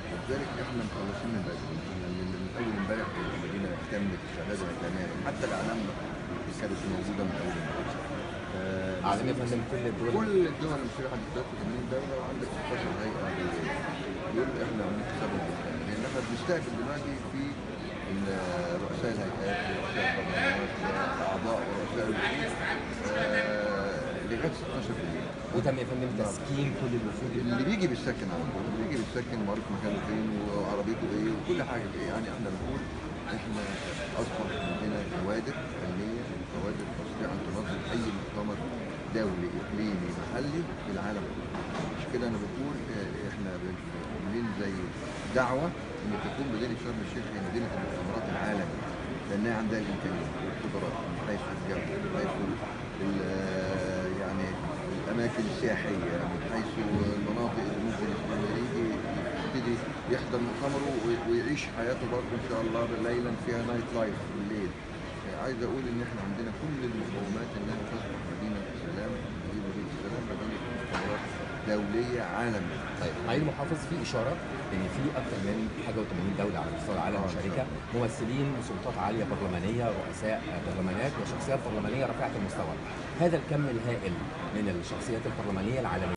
ولذلك احنا مخلصين من بدري احنا من من اول امبارح بدينا نهتم بالشهاده الاعلاميه حتى الاعلام كانت موجوده من اول امبارح آه، اعلام يا فندم كل الدول كل الدول المشيره حد 83 دوله وعندك 16 هيئه دوليه دول احنا عاملين حسابهم بالكامل لان احنا بنستهدف دلوقتي في ال- رؤساء الهيئات ورؤساء البرلمانات واعضاء ورؤساء الوفود آه، لغايه 16 بالليل وتم يا فندم تسكين كل الوفود اللي بيجي بيسكن على طول اللي بيجي بيسكن وعارف مكانه فين وعربيته ايه وكل حاجه ايه يعني احنا بنقول احنا اصبح عندنا كوادر علميه وكوادر تستطيع ان تنظم اي مؤتمر دولي اقليمي محلي في العالم كله مش كده انا بقول اه، احنا بن- عاملين زي دعوه ان تكون مدينه شرم الشيخ هي مدينه المؤتمرات العالميه لانها عندها الامكانيات والقدرات من حيث الجو من حيث ال- يعني الاماكن السياحيه من حيث المناطق اللي ممكن اللي يجي يبتدي يحضر مؤتمره وي- ويعيش حياته برضه ان شاء الله ليلا فيها نايت لايف بالليل عايز اقول ان احنا عندنا كل المقومات انها تصبح مدينه سلام مدينه سلام مدينه مؤتمرات دوليه عالميه طيب معالي المحافظ في اشاره ان في اكثر من حاجه و80 دوله على مستوى العالم آه، مشاركه ممثلين سلطات عاليه برلمانيه رؤساء برلمانات وشخصيات برلمانيه رفيعه المستوى هذا الكم الهائل من الشخصيات البرلمانيه العالميه